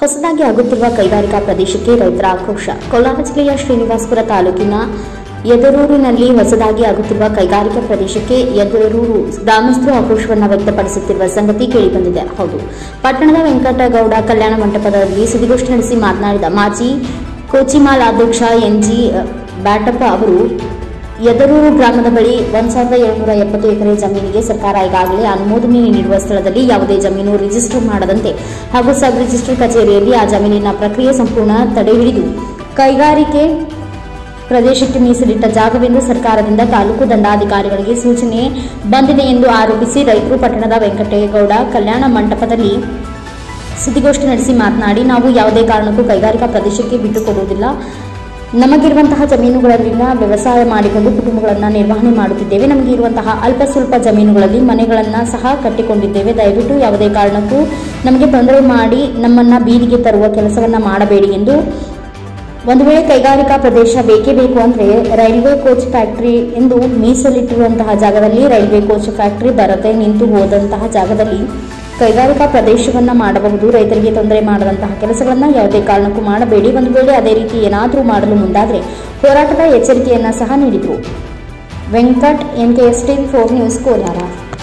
ಹೊಸದಾಗಿ ಆಗುತ್ತಿರುವ ಕೈಗಾರಿಕಾ ಪ್ರದೇಶಕ್ಕೆ ರೈತರ ಆಕ್ರೋಶ ಕೋಲಾರ ಜಿಲ್ಲೆಯ ಶ್ರೀನಿವಾಸಪುರ ತಾಲೂಕಿನ ಯದರೂರಿನಲ್ಲಿ ಹೊಸದಾಗಿ ಆಗುತ್ತಿರುವ ಕೈಗಾರಿಕಾ ಪ್ರದೇಶಕ್ಕೆ ಯದರೂರು ಗ್ರಾಮಸ್ಥರು ಆಕ್ರೋಶವನ್ನು ವ್ಯಕ್ತಪಡಿಸುತ್ತಿರುವ ಸಂಗತಿ ಕೇಳಿಬಂದಿದೆ ಹೌದು ಪಟ್ಟಣದ ವೆಂಕಟಗೌಡ ಕಲ್ಯಾಣ ಮಂಟಪದಲ್ಲಿ ಸುದ್ದಿಗೋಷ್ಠಿ ನಡೆಸಿ ಮಾತನಾಡಿದ ಮಾಜಿ ಕೋಚಿಮಾಲ್ ಅಧ್ಯಕ್ಷ ಎನ್ಜಿ ಬ್ಯಾಟಪ್ಪ ಅವರು ಯದರೂರು ಗ್ರಾಮದ ಬಳಿ ಒಂದ್ ಸಾವಿರದ ಏಳುನೂರ ಎಪ್ಪತ್ತು ಎಕರೆ ಜಮೀನಿಗೆ ಸರ್ಕಾರ ಈಗಾಗಲೇ ಅನುಮೋದನೆ ನೀಡಿರುವ ಸ್ಥಳದಲ್ಲಿ ಯಾವುದೇ ಜಮೀನು ರಿಜಿಸ್ಟರ್ ಮಾಡದಂತೆ ಹಾಗೂ ಸಬ್ ರಿಜಿಸ್ಟರ್ ಕಚೇರಿಯಲ್ಲಿ ಆ ಜಮೀನಿನ ಪ್ರಕ್ರಿಯೆ ಸಂಪೂರ್ಣ ತಡೆ ಹಿಡಿದು ಕೈಗಾರಿಕೆ ಪ್ರದೇಶಕ್ಕೆ ಮೀಸಲಿಟ್ಟ ಜಾಗವೆಂದು ಸರ್ಕಾರದಿಂದ ತಾಲೂಕು ದಂಡಾಧಿಕಾರಿಗಳಿಗೆ ಸೂಚನೆ ಬಂದಿದೆ ಎಂದು ಆರೋಪಿಸಿ ರೈತರು ಪಟ್ಟಣದ ವೆಂಕಟೇಗೌಡ ಕಲ್ಯಾಣ ಮಂಟಪದಲ್ಲಿ ಸುದ್ದಿಗೋಷ್ಠಿ ನಡೆಸಿ ಮಾತನಾಡಿ ನಾವು ಯಾವುದೇ ಕಾರಣಕ್ಕೂ ಕೈಗಾರಿಕಾ ಪ್ರದೇಶಕ್ಕೆ ಬಿಟ್ಟುಕೊಡುವುದಿಲ್ಲ ನಮಗಿರುವಂತಹ ಜಮೀನುಗಳಲ್ಲಿನ ವ್ಯವಸಾಯ ಮಾಡಿಕೊಂಡು ಕುಟುಂಬಗಳನ್ನು ನಿರ್ವಹಣೆ ಮಾಡುತ್ತಿದ್ದೇವೆ ನಮಗೆ ಇರುವಂತಹ ಅಲ್ಪ ಸ್ವಲ್ಪ ಜಮೀನುಗಳಲ್ಲಿ ಮನೆಗಳನ್ನು ಸಹ ಕಟ್ಟಿಕೊಂಡಿದ್ದೇವೆ ದಯವಿಟ್ಟು ಯಾವುದೇ ಕಾರಣಕ್ಕೂ ನಮಗೆ ತೊಂದರೆ ಮಾಡಿ ನಮ್ಮನ್ನ ಬೀದಿಗೆ ತರುವ ಕೆಲಸವನ್ನ ಮಾಡಬೇಡಿ ಎಂದು ಒಂದು ವೇಳೆ ಕೈಗಾರಿಕಾ ಪ್ರದೇಶ ಬೇಕೇ ಬೇಕು ಅಂದ್ರೆ ರೈಲ್ವೆ ಕೋಚ್ ಫ್ಯಾಕ್ಟರಿ ಎಂದು ಮೀಸಲಿಟ್ಟಿರುವಂತಹ ಜಾಗದಲ್ಲಿ ರೈಲ್ವೆ ಕೋಚ್ ಫ್ಯಾಕ್ಟರಿ ಬರದೆ ನಿಂತು ಹೋದಂತಹ ಜಾಗದಲ್ಲಿ ಕೈಗಾರಿಕಾ ಪ್ರದೇಶವನ್ನ ಮಾಡಬಹುದು ರೈತರಿಗೆ ತೊಂದರೆ ಮಾಡದಂತಹ ಕೆಲಸಗಳನ್ನ ಯಾವುದೇ ಕಾರಣಕ್ಕೂ ಮಾಡಬೇಡಿ ಒಂದು ವೇಳೆ ಅದೇ ರೀತಿ ಏನಾದರೂ ಮಾಡಲು ಮುಂದಾದರೆ ಹೋರಾಟದ ಎಚ್ಚರಿಕೆಯನ್ನ ಸಹ ನೀಡಿದರು Venkat NKS TV four news Kolar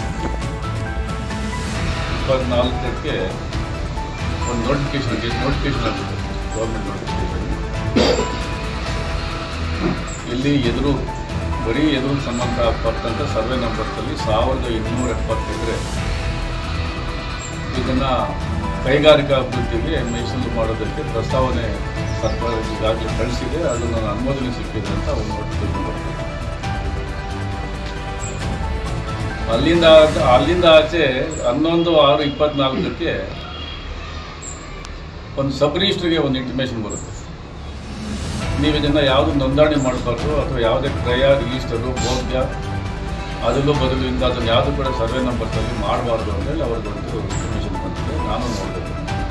ಇಪ್ಪತ್ನಾಲ್ಕಕ್ಕೆ ಒಂದು ನೋಟಿಫಿಕೇಶನ್ ನೋಟಿಫಿಕೇಶನ್ ಆಗುತ್ತೆ ಗೌರ್ಮೆಂಟ್ ನೋಟಿಫಿಕೇಶನ್ ಇಲ್ಲಿ ಎದುರು ಬರೀ ಎದುರು ಸಂಬಂಧಪಟ್ಟಂಥ ಸರ್ವೆ ನಂಬರ್ಸಲ್ಲಿ ಸಾವಿರದ ಇನ್ನೂರ ಎಪ್ಪತ್ತು ಎಕರೆ ಇದನ್ನು ಕೈಗಾರಿಕಾ ಅಭಿವೃದ್ಧಿಗೆ ಮೀಸಲು ಮಾಡೋದಕ್ಕೆ ಪ್ರಸ್ತಾವನೆ ಸರ್ಕಾರ ಈಗಾಗಲೇ ಕಳಿಸಿದೆ ಅದನ್ನು ಅನುಮೋದನೆ ಸಿಕ್ಕಿದೆ ಅಂತ ಒಂದು ನೋಟಿಫಿಕೇಶನ್ ಬರ್ತದೆ ಅಲ್ಲಿಂದ ಅಲ್ಲಿಂದ ಆಚೆ ಹನ್ನೊಂದು ಆರು ಇಪ್ಪತ್ನಾಲ್ಕಕ್ಕೆ ಒಂದು ಸಬ್ ರಿಜಿಸ್ಟ್ರಿಗೆ ಒಂದು ಇಂಟಿಮೇಷನ್ ಬರುತ್ತೆ ನೀವು ಇದನ್ನು ಯಾವುದು ನೋಂದಣಿ ಮಾಡಬಾರ್ದು ಅಥವಾ ಯಾವುದೇ ಕ್ರಯ ರಿಜಿಸ್ಟರು ಭೋಗ್ಯ ಅದರಲ್ಲೂ ಬದಲು ಇಂದ ಅದನ್ನು ಯಾವುದು ಕೂಡ ಸರ್ವೆ ನಂಬರ್ಸಲ್ಲಿ ಮಾಡಬಾರ್ದು ಅಂತೇಳಿ ಅವ್ರಿಗೊಂದು ಇಂಟಿಮೇಷನ್ ಬಂದಿದೆ ನಾನು ನೋಡಬೇಕು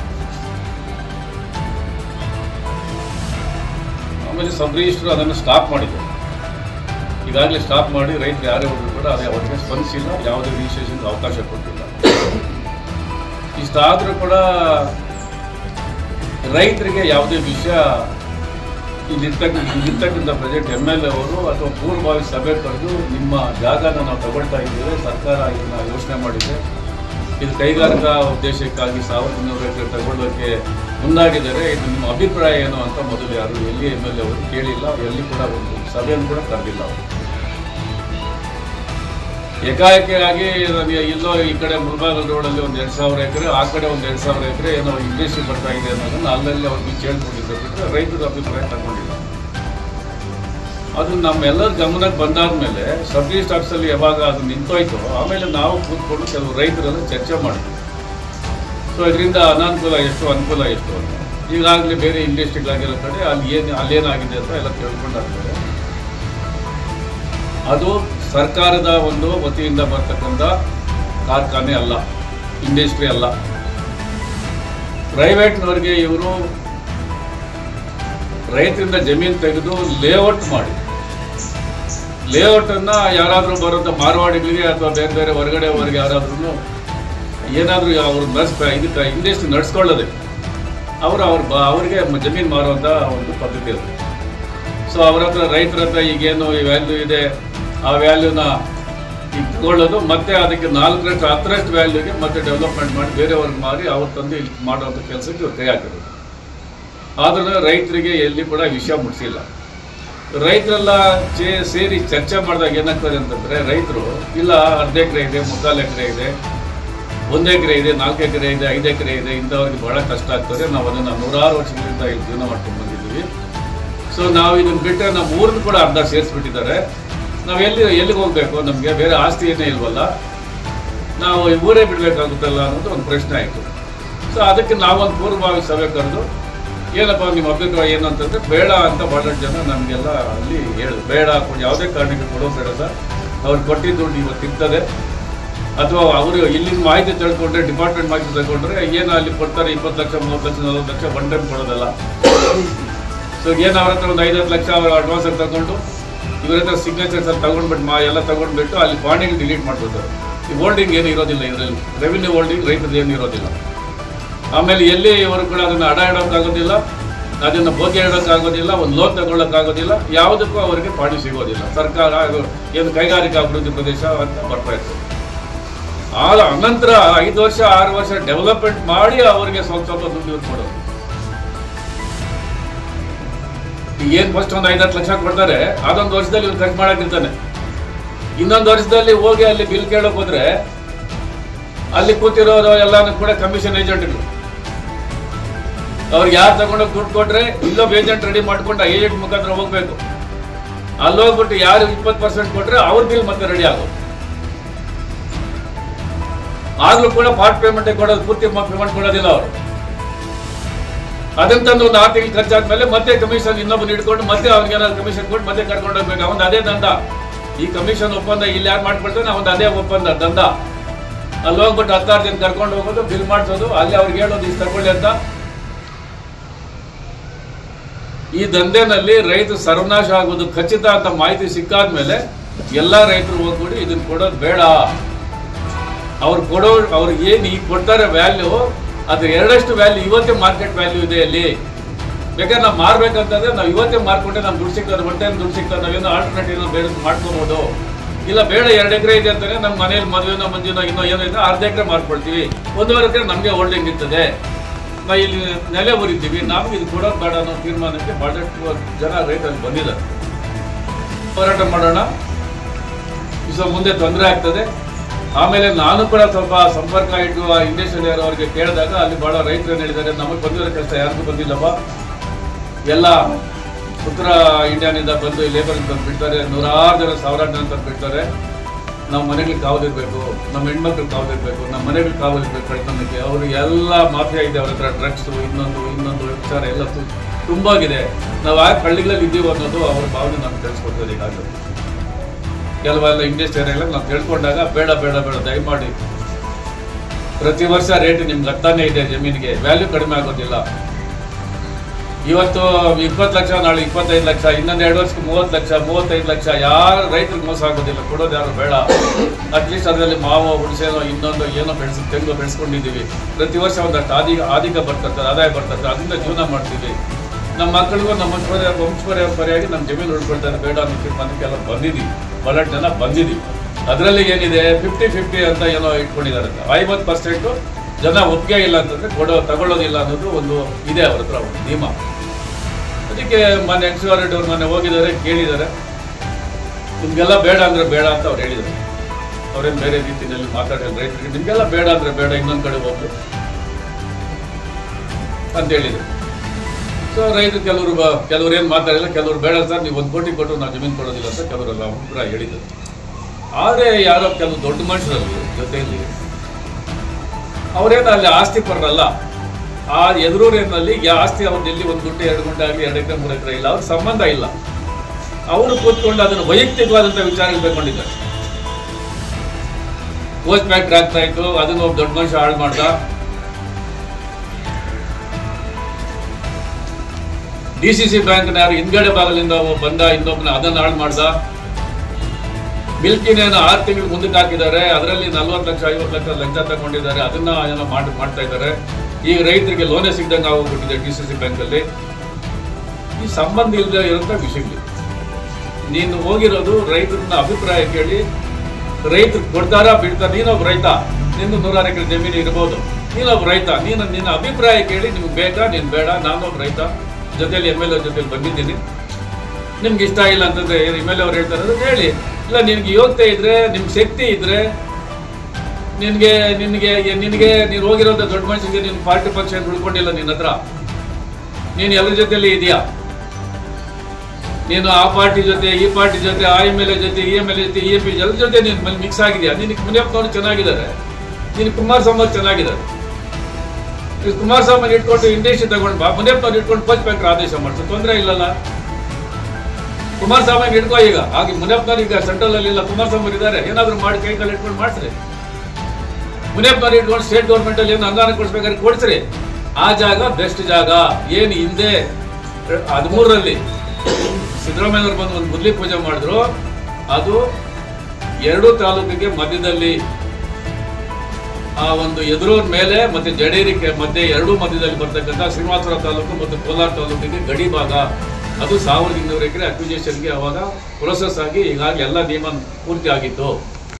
ಆಮೇಲೆ ಸಬ್ ರಿಜಿಸ್ಟರ್ ಅದನ್ನು ಸ್ಟಾಪ್ ಮಾಡಿದೆ ಈಗಾಗಲೇ ಸ್ಟಾಪ್ ಮಾಡಿ ರೈತರು ಯಾರೇ ಹೋದ್ರು ಕೂಡ ಅದೇ ಅವರಿಗೆ ಸ್ಪಂದಿಸಿಲ್ಲ ಯಾವುದೇ ರಿಜಿಸ್ಟ್ರೇಷನ್ಗೆ ಅವಕಾಶ ಕೊಟ್ಟಿಲ್ಲ ಇಷ್ಟಾದರೂ ಕೂಡ ರೈತರಿಗೆ ಯಾವುದೇ ವಿಷಯ ಇಲ್ಲಿರ್ತಕ್ಕ ಇಲ್ಲಿರ್ತಕ್ಕಂಥ ಪ್ರೆಸಿಡೆಂಟ್ ಎಮ್ ಎಲ್ ಎ ಅವರು ಅಥವಾ ಪೂರ್ವಭಾವಿ ಸಭೆ ಕರೆದು ನಿಮ್ಮ ಜಾಗನ ನಾವು ತಗೊಳ್ತಾ ಇದ್ದೇವೆ ಸರ್ಕಾರ ಇದನ್ನ ಯೋಚನೆ ಮಾಡಿದೆ ಇದು ಕೈಗಾರಿಕಾ ಉದ್ದೇಶಕ್ಕಾಗಿ ಸಾವಿರದ ಇನ್ನೂರು ಎಕರೆ ತಗೊಳ್ಳೋಕ್ಕೆ ಮುಂದಾಗಿದ್ದಾರೆ ಇದು ನಿಮ್ಮ ಅಭಿಪ್ರಾಯ ಏನು ಅಂತ ಮೊದಲು ಯಾರು ಎಲ್ಲಿ ಎಮ್ ಎಲ್ ಎ ಅವರು ಕೇಳಿಲ್ಲ ಎಲ್ಲಿ ಕೂಡ ಒಂದು ಸಭೆಯನ್ನು ಕೂಡ ಕರೆದಿಲ್ಲ ಅವರು ಏಕಾಏಕಿಯಾಗಿ ನನಗೆ ಇಲ್ಲೋ ಈ ಕಡೆ ಮುಳಬಾಗಲ್ ರೋಡಲ್ಲಿ ಒಂದು ಎರಡು ಸಾವಿರ ಎಕರೆ ಆ ಕಡೆ ಒಂದು ಎರಡು ಸಾವಿರ ಎಕರೆ ಏನೋ ಇಂಡಸ್ಟ್ರಿ ಬರ್ತಾ ಇದೆ ಅನ್ನೋದನ್ನು ಅಲ್ಲಲ್ಲಿ ಅವ್ರಿಗೆ ಕೇಳ್ಕೊಂಡಿದ್ದೆ ಬಿಟ್ಟರೆ ರೈತರ ಅಭಿಪ್ರಾಯ ತಗೊಂಡಿಲ್ಲ ಅದು ನಮ್ಮೆಲ್ಲರ ಗಮನಕ್ಕೆ ಬಂದಾದ್ಮೇಲೆ ಸಬ್ ರಿಜಿಸ್ಟರ್ ಆಫೀಸಲ್ಲಿ ಯಾವಾಗ ಅದು ನಿಂತೋಯ್ತು ಆಮೇಲೆ ನಾವು ಕೂತ್ಕೊಂಡು ಕೆಲವು ರೈತರೆಲ್ಲ ಚರ್ಚೆ ಮಾಡಿದ್ವಿ ಸೊ ಇದರಿಂದ ಅನಾನುಕೂಲ ಎಷ್ಟು ಅನುಕೂಲ ಎಷ್ಟು ಅಂತ ಈಗಾಗಲೇ ಬೇರೆ ಇಂಡಸ್ಟ್ರಿಗಳಾಗಿರೋ ಕಡೆ ಅಲ್ಲಿ ಏನು ಅಲ್ಲೇನಾಗಿದೆ ಅಂತ ಎಲ್ಲ ತಿಳ್ಕೊಂಡಾದ್ಮೇಲೆ ಅದು ಸರ್ಕಾರದ ಒಂದು ವತಿಯಿಂದ ಬರ್ತಕ್ಕಂಥ ಕಾರ್ಖಾನೆ ಅಲ್ಲ ಇಂಡಸ್ಟ್ರಿ ಅಲ್ಲ ಪ್ರೈವೇಟ್ನವ್ರಿಗೆ ಇವರು ರೈತರಿಂದ ಜಮೀನು ತೆಗೆದು ಲೇಔಟ್ ಮಾಡಿ ಲೇಔಟನ್ನು ಯಾರಾದರೂ ಬರೋಂಥ ಮಾರವಾಡಿಗಳಿಗೆ ಅಥವಾ ಬೇರೆ ಬೇರೆ ಹೊರಗಡೆವರೆಗೆ ಯಾರಾದ್ರೂ ಏನಾದರೂ ಅವ್ರು ನಡ್ಸ್ ಇದಕ್ಕೆ ಇಂಡಸ್ಟ್ರಿ ನಡ್ಸ್ಕೊಳ್ಳೋದೆ ಅವರು ಅವ್ರ ಬ ಅವರಿಗೆ ಜಮೀನು ಮಾರುವಂಥ ಒಂದು ಪದ್ಧತಿ ಅದು ಸೊ ಅವ್ರ ಹತ್ರ ರೈತರ ಹತ್ರ ಈಗೇನು ಈ ವ್ಯಾಲ್ಯೂ ಇದೆ ಆ ವ್ಯಾಲ್ಯೂನ ಇಟ್ಕೊಳ್ಳೋದು ಮತ್ತೆ ಅದಕ್ಕೆ ನಾಲ್ಕರಷ್ಟು ಹತ್ತರಷ್ಟು ವ್ಯಾಲ್ಯೂಗೆ ಮತ್ತೆ ಡೆವಲಪ್ಮೆಂಟ್ ಮಾಡಿ ಬೇರೆಯವ್ರಿಗೆ ಮಾರಿ ಅವ್ರು ತಂದು ಇಲ್ಲಿ ಮಾಡುವಂಥ ಕೆಲಸಕ್ಕೆ ಇವ್ರು ಕೈ ಹಾಕಿದ್ರು ಆದ್ರೂ ರೈತರಿಗೆ ಎಲ್ಲಿ ಕೂಡ ವಿಷಯ ಮುಟ್ಟಿಸಿಲ್ಲ ರೈತರೆಲ್ಲ ಚೇ ಸೇರಿ ಚರ್ಚೆ ಮಾಡಿದಾಗ ಏನಾಗ್ತದೆ ಅಂತಂದ್ರೆ ರೈತರು ಇಲ್ಲ ಅರ್ಧ ಎಕರೆ ಇದೆ ಮುಕ್ಕಾಲು ಎಕರೆ ಇದೆ ಒಂದು ಎಕರೆ ಇದೆ ನಾಲ್ಕು ಎಕರೆ ಇದೆ ಐದು ಎಕರೆ ಇದೆ ಇಂಥವ್ರಿಗೆ ಬಹಳ ಕಷ್ಟ ಆಗ್ತದೆ ನಾವು ಅದನ್ನು ನೂರಾರು ವರ್ಷಗಳಿಂದ ಇಲ್ಲಿ ಜೀವನ ಮಾಡ್ಕೊಂಡು ಬಂದಿದ್ದೀವಿ ಸೊ ನಾವು ಇದನ್ನು ಬಿಟ್ಟರೆ ನಮ್ಮ ಊರನ್ನ ಕೂಡ ಅರ್ಧ ಸೇರಿಸ್ಬಿಟ್ಟಿದ್ದಾರೆ ನಾವು ಎಲ್ಲಿ ಎಲ್ಲಿಗೆ ಹೋಗಬೇಕು ನಮಗೆ ಬೇರೆ ಆಸ್ತಿ ಏನೇ ಇಲ್ವಲ್ಲ ನಾವು ಈ ಊರೇ ಬಿಡಬೇಕಾಗುತ್ತಲ್ಲ ಅನ್ನೋದು ಒಂದು ಪ್ರಶ್ನೆ ಆಯಿತು ಸೊ ಅದಕ್ಕೆ ನಾವೊಂದು ಪೂರ್ವಭಾವಿ ಸಭೆ ಕರೆದು ಏನಪ್ಪ ನಿಮ್ಮ ಅಭಿಪ್ರಾಯ ಏನು ಅಂತಂದ್ರೆ ಬೇಡ ಅಂತ ಬಹಳಷ್ಟು ಜನ ನಮಗೆಲ್ಲ ಅಲ್ಲಿ ಹೇಳಿದ್ರು ಬೇಡ ಕೊಡ್- ಯಾವುದೇ ಕಾರಣಕ್ಕೆ ಕೊಡೋದು ಬೇಡ ಸರ್ ಅವ್ರು ಕೊಟ್ಟಿದ್ದು ದುಡ್ಡು ಇವತ್ತು ಇರ್ತದೆ ಅಥವಾ ಅವರು ಇಲ್ಲಿನ ಮಾಹಿತಿ ತಿಳ್ಕೊಂಡ್ರೆ ಡಿಪಾರ್ಟ್ಮೆಂಟ್ ಮಾಹಿತಿ ತಿಳ್ಕೊಂಡ್ರೆ ಏನು ಅಲ್ಲಿ ಕೊಡ್ತಾರೆ ಇಪ್ಪತ್ತು ಲಕ್ಷ ಮೂವತ್ತು ಲಕ್ಷ ನಲ್ವತ್ತು ಲಕ್ಷ ಒನ್ ಟೈಮ್ ಕೊಡೋದಲ್ಲ ಸೊ ಏನು ಅವ್ರ ಹತ್ರ ಒಂದು ಐದತ್ತು ಲಕ್ಷ ಅವ್ರ ಅಡ್ವಾನ್ಸ್ ಅಲ್ಲಿ ತಗೊಂಡು ಇವ್ರ ಹತ್ರ ಸಿಗ್ನೇಚರ್ಸ್ ಅಲ್ಲಿ ತಗೊಂಡ್ಬಿಟ್ಟು ಮಾ ಎಲ್ಲ ತಗೊಂಡ್ಬಿಟ್ಟು ಅಲ್ಲಿ ಬಾಂಡಿಂಗ್ ಡಿಲೀಟ್ ಮಾಡ್ಬಿಡ್ತಾರೆ ಈ ಹೋಲ್ಡಿಂಗ್ ಏನು ಇರೋದಿಲ್ಲ ಇದರಲ್ಲಿ ರೆವಿನ್ಯೂ ಹೋಲ್ಡಿಂಗ್ ರೈತರದ್ದು ಏನು ಇರೋದಿಲ್ಲ ಆಮೇಲೆ ಎಲ್ಲಿ ಇವರು ಕೂಡ ಅದನ್ನು ಅಡ ಇಡೋಕ್ಕಾಗೋದಿಲ್ಲ ಅದನ್ನು ಬೋಗೆ ಇಡೋಕ್ಕಾಗೋದಿಲ್ಲ ಒಂದು ಲೋನ್ ತಗೊಳ್ಳೋಕ್ಕಾಗೋದಿಲ್ಲ ಯಾವುದಕ್ಕೂ ಅವರಿಗೆ ಪಾಣಿ ಸಿಗೋದಿಲ್ಲ ಸರ್ಕಾರ ಅದು ಏನು ಕೈಗಾರಿಕಾ ಅಭಿವೃದ್ಧಿ ಪ್ರದೇಶ ಅಂತ ಬರ್ತಾ ಇತ್ತು ಆಗ ಅನಂತರ ಐದು ವರ್ಷ ಆರು ವರ್ಷ ಡೆವಲಪ್ಮೆಂಟ್ ಮಾಡಿ ಅವರಿಗೆ ಸ್ವಲ್ಪ ಸ್ವಲ್ಪ ದುಡ್ಡು ಇವ್ರು ಕೊಡೋದು ಈಗ ಏನ್ ಫಸ್ಟ್ ಒಂದು ಐದತ್ತು ಲಕ್ಷ ಕೊಡ್ತಾರೆ ಅದೊಂದು ವರ್ಷದಲ್ಲಿ ಇವ್ರು ಖರ್ಚು ಮಾಡಕ್ಕಿರ್ತಾನೆ ಇನ್ನೊಂದು ವರ್ಷದಲ್ಲಿ ಹೋಗಿ ಅಲ್ಲಿ ಬಿಲ್ ಕೇಳಕ್ ಹೋದ್ರೆ ಅಲ್ಲಿ ಕೂತಿರೋರು ಎಲ್ಲಾನು ಕೂಡ ಕಮಿಷನ್ ಏಜೆಂಟ್ಗಳು ಅವ್ರಿಗೆ ಯಾರು ತಗೊಂಡೋಗಿ ದುಡ್ಡು ಕೊಟ್ರೆ ಇಲ್ಲೊಬ್ಬ ಏಜೆಂಟ್ ರೆಡಿ ಮಾಡ್ಕೊಂಡು ಆ ಏಜೆಂಟ್ ಮುಖಾಂತರ ಹೋಗ್ಬೇಕು ಅಲ್ಲಿ ಹೋಗ್ಬಿಟ್ಟು ಯಾರು ಇಪ್ಪತ್ತು ಪರ್ಸೆಂಟ್ ಕೊಟ್ರೆ ಅವ್ರ ಬಿಲ್ ಮತ್ತೆ ರೆಡಿ ಆಗೋದು ಆಗ್ಲೂ ಕೂಡ ಪಾರ್ಟ್ ಪೇಮೆಂಟ್ ಕೊಡೋದು ಪೂರ್ತಿ ಪೇಮೆಂಟ್ ಕೊಡೋದಿಲ್ಲ ಅವರು ಅದನ್ನ ತಂದು ಒಂದು ಆರು ತಿಂಗಳು ಖರ್ಚಾದ್ಮೇಲೆ ಮತ್ತೆ ಕಮಿಷನ್ ಇನ್ನೊಬ್ಬನ ಇಟ್ಕೊಂಡು ಮತ್ತೆ ಅವ್ನಿಗೆ ಏನಾದ್ರು ಕಮಿಷನ್ ಕೊಟ್ಟು ಮತ್ತೆ ಕರ್ಕೊಂಡು ಹೋಗ್ಬೇಕು ಅವನ್ ಅದೇ ದಂಡ ಈ ಕಮಿಷನ್ ಒಪ್ಪಂದ ಇಲ್ಲಿ ಯಾರು ಮಾಡ್ಕೊಳ್ತಾನೆ ಅವನ್ ಅದೇ ಒಪ್ಪಂದ ದಂಡ ಅಲ್ಲಿ ಹೋಗ್ಬಿಟ್ಟು ಹತ್ತಾರು ಜನ ಕರ್ಕೊಂಡು ಹೋಗೋದು ಬಿಲ್ ಮಾಡಿಸೋದು ಅಲ್ಲಿ ಅವ್ರಿಗೆ ಹೇಳೋದು ಇಷ್ಟು ತಗೊಳ್ಳಿ ಅಂತ ಈ ದಂಧೆನಲ್ಲಿ ರೈತ ಸರ್ವನಾಶ ಆಗೋದು ಖಚಿತ ಅಂತ ಮಾಹಿತಿ ಸಿಕ್ಕಾದ್ಮೇಲೆ ಎಲ್ಲಾ ರೈತರು ಹೋಗ್ಬಿಟ್ಟು ಇದನ್ನ ಕೊಡೋದು ಬೇಡ ಅವ್ರು ಕೊಡೋ ಅವ್ರಿಗೆ ಏನು ಈಗ ಕೊಡ್ತಾರೆ ವ್ಯಾಲ್ಯೂ ಅದ್ರ ಎರಡಷ್ಟು ವ್ಯಾಲ್ಯೂ ಇವತ್ತೇ ಮಾರ್ಕೆಟ್ ವ್ಯಾಲ್ಯೂ ಇದೆ ಅಲ್ಲಿ ಬೇಕಾದ್ರೆ ನಾವು ಮಾರ್ಬೇಕಂತಂದ್ರೆ ನಾವು ಇವತ್ತೇ ಮಾರ್ಕೊಂಡ್ರೆ ನಮ್ಗೆ ದುಡ್ಡು ಸಿಗ್ತದೆ ಹೊಟ್ಟೆ ದುಡ್ಡು ಸಿಗ್ತದೆ ನಾವೇನೋ ಆಲ್ಟರ್ನೇಟಿವ್ ಬೇರೆ ಮಾಡ್ಕೋಬಹುದು ಇಲ್ಲ ಬೇಡ ಎರಡು ಎಕರೆ ಇದೆ ಅಂತಾನೆ ನಮ್ಮ ಮನೇಲಿ ಮದುವೆನೋ ಮಂದಿನೋ ಇನ್ನೋ ಏನೋ ಇದೆ ಅರ್ಧ ಎಕರೆ ಮಾರ್ಕೊಳ್ತೀವಿ ಒಂದೂವರೆ ಎಕರೆ ನಮಗೆ ಹೋಲ್ಡಿಂಗ್ ಇರ್ತದೆ ನಾವು ಇಲ್ಲಿ ನೆಲೆ ಉರಿತೀವಿ ನಮ್ಗೆ ಇದು ಕೊಡೋದು ಬೇಡ ಅನ್ನೋ ತೀರ್ಮಾನಕ್ಕೆ ಬಹಳಷ್ಟು ಜನ ರೈತರು ಬಂದಿದ್ದಾರೆ ಹೋರಾಟ ಮಾಡೋಣ ಸೊ ಮುಂದೆ ತೊಂದರೆ ಆಗ್ತದೆ ಆಮೇಲೆ ನಾನು ಕೂಡ ಸ್ವಲ್ಪ ಸಂಪರ್ಕ ಇಟ್ಟು ಆ ಇಂಡಸ್ಟ್ರಿಯಲ್ ಅವರಿಗೆ ಕೇಳಿದಾಗ ಅಲ್ಲಿ ಬಹಳ ರೈತರು ಏನ್ ಹೇಳಿದ್ದಾರೆ ನಮಗೆ ಬಂದಿರೋ ಕೆಲಸ ಯಾರಿಗೂ ಬಂದಿಲ್ಲಪ್ಪ ಎಲ್ಲ ಉತ್ತರ ಇಂಡಿಯಾನಿಂದ ಬಂದು ಲೇಬರ್ ತಂದು ಬಿಡ್ತಾರೆ ನೂರಾರು ಜನ ಸಾವಿರಾರು ಜನ ತಂದು ಬಿಡ್ತಾರೆ ನಮ್ಮ ಮನೆಗಳಿಗೆ ಕಾವಲಿರ್ಬೇಕು ನಮ್ಮ ಹೆಣ್ಮಕ್ಳು ಕಾವಲಿರ್ಬೇಕು ನಮ್ಮ ಮನೆಗಳಿಗೆ ಕಾವಲಿರ್ಬೇಕು ಕಳ್ತನಕ್ಕೆ ಅವರು ಎಲ್ಲ ಮಾಫಿಯಾ ಇದೆ ಅವ್ರ ಹತ್ರ ಡ್ರಗ್ಸ್ ಇನ್ನೊಂದು ಇನ್ನೊಂದು ವಿಚಾರ ಎಲ್ಲ ತು- ತುಂಬಾಗಿದೆ ನಾವು ಆ ಹಳ್ಳಿಗಳಲ್ಲಿ ಇದ್ದೀವಿ ಅನ್ನೋದು ಅವ್ರ ಭಾವನೆ ನಮ್ಗೆ ತಿಳಿಸ್ಕೊಡ್ತದೆ ಈಗಾಗಲೇ ಕೆಲವೆಲ್ಲ ಇಂಡಸ್ಟ್ರಿ ಎಲ್ಲ ನಾವು ತಿಳ್ಕೊಂಡಾಗ ಬೇಡ ಬೇಡ ಬೇಡ ದಯಮಾಡಿ ಪ್ರತಿ ವರ್ಷ ರೇಟ್ ನಿಮ್ಗೆ ಹತ್ತಾನೇ ಇದೆ ಜಮೀನಿಗೆ ವ್ಯಾಲ್ಯೂ ಕಡಿಮೆ ಆಗೋದಿಲ್ಲ ಇವತ್ತು ಇಪ್ಪತ್ತು ಲಕ್ಷ ನಾಳೆ ಇಪ್ಪತ್ತೈದು ಲಕ್ಷ ಇನ್ನೊಂದು ಎರಡು ವರ್ಷಕ್ಕೆ ಮೂವತ್ತು ಲಕ್ಷ ಮೂವತ್ತೈದು ಲಕ್ಷ ಯಾರು ರೈತರಿಗೆ ಮೋಸ ಆಗೋದಿಲ್ಲ ಕೊಡೋದು ಯಾರು ಬೇಡ ಅಟ್ಲೀಸ್ಟ್ ಅದರಲ್ಲಿ ಮಾವು ಹುಣಸೆನೋ ಇನ್ನೊಂದು ಏನೋ ಬೆಳೆಸಿ ತೆಂಗು ಬೆಳೆಸ್ಕೊಂಡಿದ್ದೀವಿ ಪ್ರತಿ ವರ್ಷ ಒಂದಷ್ಟು ಆದಿ ಆದಿಕ ಬರ್ತದೆ ಆದಾಯ ಬರ್ತದೆ ಅದರಿಂದ ಜೀವನ ಮಾಡ್ತೀವಿ ನಮ್ಮ ಮಕ್ಕಳಿಗೂ ನಮ್ಮ ವಂಶಪರ ವಂಶಪರಂಪರೆಯಾಗಿ ನಮ್ಮ ಜಮೀನು ಉಳ್ಕೊಳ್ತಾರೆ ಬೇಡ ಅನ್ನೋ ತೀರ್ಮಾನಕ್ಕೆ ಎಲ್ಲ ಬಂದಿದ್ದೀವಿ ಬಹಳಷ್ಟು ಜನ ಬಂದಿದ್ದೀವಿ ಅದರಲ್ಲಿ ಏನಿದೆ ಫಿಫ್ಟಿ ಫಿಫ್ಟಿ ಅಂತ ಏನೋ ಇಟ್ಕೊಂಡಿದ್ದಾರೆ ಅಂತ ಐವತ್ತು ಪರ್ಸೆಂಟು ಜನ ಒಪ್ಪಿಗೆ ಇಲ್ಲ ಅಂತಂದ್ರೆ ಕೊಡೋ ತಗೊಳ್ಳೋದಿಲ್ಲ ಅನ್ನೋದು ಒಂದು ಇದೆ ಅವ್ರ ಹತ್ರ ಒಂದು ನಿಯಮ ಅದಕ್ಕೆ ಮೊನ್ನೆ ಎಕ್ಸ್ವಾರೆಡ್ ಅವ್ರು ಮೊನ್ನೆ ಹೋಗಿದ್ದಾರೆ ಕೇಳಿದ್ದಾರೆ ನಿಮ್ಗೆಲ್ಲ ಬೇಡ ಅಂದ್ರೆ ಬೇಡ ಅಂತ ಅವ್ರು ಹೇಳಿದ್ದಾರೆ ಅವ್ರೇನು ಬೇರೆ ರೀತಿಯಲ್ಲಿ ಮಾತಾಡಿದ್ರು ರೈತರಿಗೆ ನಿಮ್ಗೆಲ್ಲ ಬೇಡ ಅಂದ್ರೆ ಬೇಡ ಇನ್ನೊಂದು ಕಡೆ ಹೋಗ್ಲಿ ಅಂತ ಹೇಳಿದ್ರು ಸೊ ರೈತರು ಕೆಲವರು ಬ- ಕೆಲವ್ರು ಏನು ಮಾತಾಡಿಲ್ಲ ಕೆಲವರು ಬೇಡ ಸರ್ ನೀವು ಒಂದು ಕೋಟಿ ಕೊಟ್ಟು ನಾವು ಜಮೀನು ಕೊಡೋದಿಲ್ಲ ಅಂತ ಕೆಲವರೆಲ್ಲ ಅಭಿಪ್ರಾಯ ಹೇಳಿದರು ಆದರೆ ಯಾರೋ ಕೆಲವು ದೊಡ್ಡ ಮನುಷ್ಯರಲ್ಲಿ ಜೊತೆಯಲ್ಲಿ ಅವರೇನು ಅಲ್ಲಿ ಆಸ್ತಿ ಪರರಲ್ಲ ಆ ಎದುರೂರಿನಲ್ಲಿ ಈ ಆಸ್ತಿ ಅವ್ರದ್ದು ಎಲ್ಲಿ ಒಂದು ಗುಂಟೆ ಎರಡು ಗುಂಟೆ ಆಗಲಿ ಎರಡು ಎಕರೆ ಮೂರು ಎಕರೆ ಇಲ್ಲ ಅವ್ರ ಸಂಬಂಧ ಇಲ್ಲ ಅವರು ಕೂತ್ಕೊಂಡು ಅದನ್ನು ವೈಯಕ್ತಿಕವಾದಂಥ ವಿಚಾರಗಳು ಬೇಕೊಂಡಿದ್ದಾರೆ ಕೋಚ್ ಫ್ಯಾಕ್ಟ್ರಿ ಆಗ್ತಾ ಇತ್ತು ಅದನ್ನ ಒಬ್ಬ ದೊಡ್ಡ ಮನುಷ್ಯ ಹಾಳು ಮಾಡ್ದ ಡಿ ಸಿ ಸಿ ಬ್ಯಾಂಕ್ನ ಯಾರು ಹಿಂದ್ಗಡೆ ಭಾಗದಿಂದ ಒಬ್ಬ ಬಂದ ಇನ್ನೊಬ್ಬನ ಅದನ್ನ ಹಾಳು ಮಾಡ್ದ ಮಿಲ್ಕಿನೇನು ಆರು ತಿಂಗಳು ಮುಂದಕ್ಕೆ ಹಾಕಿದ್ದಾರೆ ಅದರಲ್ಲಿ ನಲ್ವತ್ತು ಲಕ್ಷ ಐವತ್ತು ಲಕ್ಷ ಲಂಚ ತಗೊಂಡಿದ್ದಾರೆ ಅದನ್ನ ಏನೋ ಮಾಡಿ ಮಾಡ್ತಾ ಇದ್ದಾರೆ ಈಗ ರೈತರಿಗೆ ಲೋನೇ ಸಿಗ್ದಂಗೆ ಆಗೋಗ್ಬಿಟ್ಟಿದೆ ಡಿ ಸಿ ಸಿ ಬ್ಯಾಂಕಲ್ಲಿ ಈ ಸಂಬಂಧ ಇಲ್ಲದೆ ಇರೋಂಥ ವಿಷಯಗಳು ನೀನು ಹೋಗಿರೋದು ರೈತರನ್ನ ಅಭಿಪ್ರಾಯ ಕೇಳಿ ರೈತರು ಕೊಡ್ತಾರಾ ಬಿಡ್ತಾರ ನೀನೊಬ್ಬ ರೈತ ನಿಂದು ನೂರಾರು ಎಕರೆ ಜಮೀನು ಇರ್ಬೋದು ನೀನೊಬ್ಬ ರೈತ ನೀನು ನಿನ್ನ ಅಭಿಪ್ರಾಯ ಕೇಳಿ ನಿಮ್ಗೆ ಬೇಕಾ ನೀನು ಬೇಡ ನಾನೊಬ್ಬ ರೈತ ಜೊತೆಲಿ ಎಮ್ ಎಲ್ ಎ ಜೊತೆಲಿ ಬಂದಿದ್ದೀನಿ ನಿಮ್ಗೆ ಇಷ್ಟ ಇಲ್ಲ ಅಂತಂದ್ರೆ ಎಮ್ ಎಲ್ ಎ ಅವ್ರು ಹೇಳ್ತಾರೆ ಅದನ್ನ ಹೇಳಿ ಇಲ್ಲ ನಿನ್ಗೆ ಯೋಗ್ಯತೆ ಇದ್ರೆ ನಿಮ್ಗೆ ಶಕ್ತಿ ಇದ್ರೆ ನಿನ್ಗೆ ನಿನ್ಗೆ ನಿನಗೆ ನೀನು ಹೋಗಿರೋಂಥ ದೊಡ್ಡ ಮನುಷ್ಯನಿಗೆ ನೀನು ಪಾರ್ಟಿ ಪಕ್ಷ ಏನು ಉಳ್ಕೊಂಡಿಲ್ಲ ನಿನ್ನ ಹತ್ರ ನೀನು ಎಲ್ಲರ ಜೊತೆಲಿ ಇದೆಯಾ ನೀನು ಆ ಪಾರ್ಟಿ ಜೊತೆ ಈ ಪಾರ್ಟಿ ಜೊತೆ ಆ ಎಮ್ ಎಲ್ ಎ ಜೊತೆ ಈ ಎಮ್ ಎಲ್ ಎ ಜೊತೆ ಇ ಎಂ ಪಿ ಎಲ್ಲರ ಜೊತೆ ನೀನು ಮಿಕ್ಸ್ ಆಗಿದೆಯಾ ನಿನಗೆ ಮುನಿಯಪ್ಪನವ್ರು ಚೆನ್ನಾಗಿದ್ದಾರೆ ನೀನು ಕುಮಾರಸ್ವಾಮಿ ಅವ್ರು ಚೆನ್ನಾಗಿದ್ದಾರೆ ಈ ಕುಮಾರಸ್ವಾಮಿ ಇಟ್ಕೊಂಡು ಇಂಡಸ್ಟ್ರಿ ತಗೊಂಡು ಬಾ ಮುನಿಯಪ್ಪನವ್ರು ಇಟ್ಕೊಂಡು ಪಂಚ್ ಬ್ಯಾಂಕ್ ಆದೇಶ ಮಾಡ್ಸು ತೊಂದರೆ ಇಲ್ಲಲ್ಲ ಕುಮಾರಸ್ವಾಮಿ ಇಟ್ಕೋ ಈಗ ಹಾಗೆ ಮುನಿಯಪ್ಪನವ್ರು ಈಗ ಸೆಂಟ್ರಲ್ ಅಲ್ಲಿ ಇಲ್ಲ ಕುಮಾರಸ್ವಾಮಿ ಇದ್ದಾರೆ ಏನಾದ್ರು ಮಾಡಿ ಕೈ ಕಾಲು ಇಟ್ಕೊಂಡು ಮಾಡ್ಸ್ರಿ ಮುನಿಯಪ್ಪನವ್ರು ಇಟ್ಕೊಂಡು ಸ್ಟೇಟ್ ಗೌರ್ಮೆಂಟ್ ಅಲ್ಲಿ ಏನು ಅನುದಾನ ಕೊಡಿಸ್ಬೇಕಾದ್ರೆ ಕೊಡ್ಸ್ರಿ ಆ ಜಾಗ ಬೆಸ್ಟ್ ಜಾಗ ಏನು ಹಿಂದೆ ಹದಿಮೂರರಲ್ಲಿ ಸಿದ್ದರಾಮಯ್ಯವ್ರು ಬಂದು ಒಂದು ಮುದ್ಲಿ ಪೂಜೆ ಮಾಡಿದ್ರು ಅದು ಎರಡು ತಾಲೂಕಿಗೆ ಮಧ್ಯದಲ್ಲಿ ಆ ಒಂದು ಎದುರೂರ್ ಮೇಲೆ ಮತ್ತೆ ಜಡೇರಿಕೆ ಮಧ್ಯೆ ಎರಡೂ ಮಧ್ಯದಲ್ಲಿ ಬರ್ತಕ್ಕಂಥ ಶ್ರೀನಿವಾಸಪುರ ತಾಲೂಕು ಮತ್ತು ಕೋಲಾರ ತಾಲೂಕಿಗೆ ಗಡಿ ಭಾಗ ಅದು ಸಾವಿರದ ಇನ್ನೂರು ಎಕರೆ ಅಕ್ವಿಜೇಷನ್ಗೆ ಅವಾಗ ಪ್ರೊಸೆಸ್ ಆಗಿ ಈಗಾಗಲೇ ಎಲ್ಲ ನಿಯಮ ಪೂರ್ತಿ ಆಗಿತ್ತು